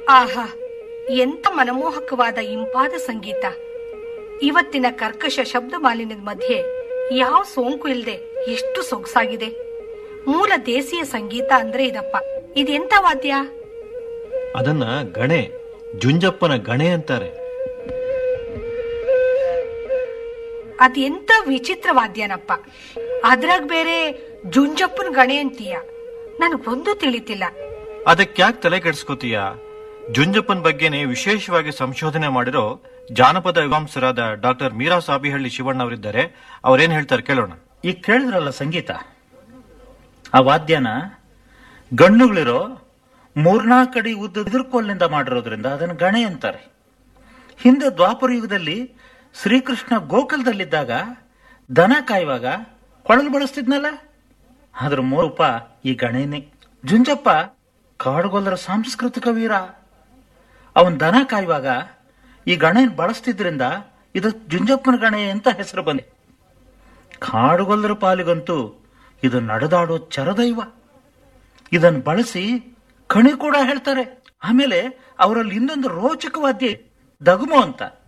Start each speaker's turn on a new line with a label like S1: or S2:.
S1: ಆಹಾ ಎಂತ ಮನಮೋಹಕವಾದ ಇಂಪಾದ ಸಂಗೀತ ಇವತ್ತಿನ ಕರ್ಕಶ ಶಬ್ದ ಮಾಲಿನ್ಯದ ಮಧ್ಯೆ ಯಾವ ಸೋಂಕು ಇಲ್ಲದೆ ಎಷ್ಟು ಸೊಗಸಾಗಿದೆ ಮೂಲ ದೇಸಿಯ ಸಂಗೀತ ಅಂದ್ರೆ ಇದಪ್ಪ ಇದೆಂತ ವಾದ್ಯ
S2: ಅದನ್ನ ಗಣೆ ಜುಂಜಪ್ಪನ ಗಣೆ ಅಂತಾರೆ
S1: ಅದೆಂತ ವಿಚಿತ್ರ ವಾದ್ಯನಪ್ಪ ಅದ್ರಾಗ ಬೇರೆ ಜುಂಜಪ್ಪನ ಗಣೆ ಅಂತೀಯ ನನಗೊಂದು ತಿಳಿತಿಲ್ಲ
S2: ಅದಕ್ಕ್ಯಾಕ್ ತಲೆ ಕೆಡಿಸ್ಕೋತೀಯ ಜುಂಜಪ್ಪನ್ ಬಗ್ಗೆನೆ ವಿಶೇಷವಾಗಿ ಸಂಶೋಧನೆ ಮಾಡಿರೋ ಜಾನಪದ ವಿದ್ವಾಂಸರಾದ ಡಾಕ್ಟರ್ ಮೀರಾ ಸಾಬಿಹಳ್ಳಿ ಶಿವಣ್ಣ ಅವರಿದ್ದಾರೆ ಅವ್ರೇನ್ ಹೇಳ್ತಾರೆ ಕೇಳೋಣ
S3: ಈಗ ಕೇಳಿದ್ರಲ್ಲ ಸಂಗೀತ ಆ ವಾದ್ಯನ ಗಣ್ಣುಗಳಿರೋ ಮೂರ್ನಾಲ್ಕು ಅಡಿ ಉದ್ದ ಎದುರ್ಕೋಲ್ನಿಂದ ಮಾಡಿರೋದ್ರಿಂದ ಅದನ್ನು ಗಣೆ ಅಂತಾರೆ ಹಿಂದೆ ದ್ವಾಪರ ಯುಗದಲ್ಲಿ ಶ್ರೀಕೃಷ್ಣ ಗೋಕುಲದಲ್ಲಿದ್ದಾಗ ದನ ಕಾಯುವಾಗ ಕೊಳಲು ಬಳಸ್ತಿದ್ನಲ್ಲ ಅದ್ರ ಮೂಲರೂಪ ಈ ಗಣೇನೆ ಜುಂಜಪ್ಪ ಕಾಡುಗೊಲ್ಲರ ಸಾಂಸ್ಕೃತಿಕ ವೀರ ಅವನ್ ದನ ಕಾಯುವಾಗ ಈ ಗಣೆನ್ ಬಳಸ್ತಿದ್ರಿಂದ ಇದು ಜುಂಜಪ್ಪನ ಗಣೆ ಅಂತ ಹೆಸರು ಬಂದೆ ಕಾಡುಗೊಲ್ಲರ ಪಾಲಿಗಂತೂ ಇದು ನಡೆದಾಡೋ ಚರದೈವ ಇದನ್ನು ಬಳಸಿ ಕಣಿ ಕೂಡ ಹೇಳ್ತಾರೆ ಆಮೇಲೆ ಅವರಲ್ಲಿ ಇನ್ನೊಂದು ರೋಚಕ ವಾದ್ಯ ದಗುಮು ಅಂತ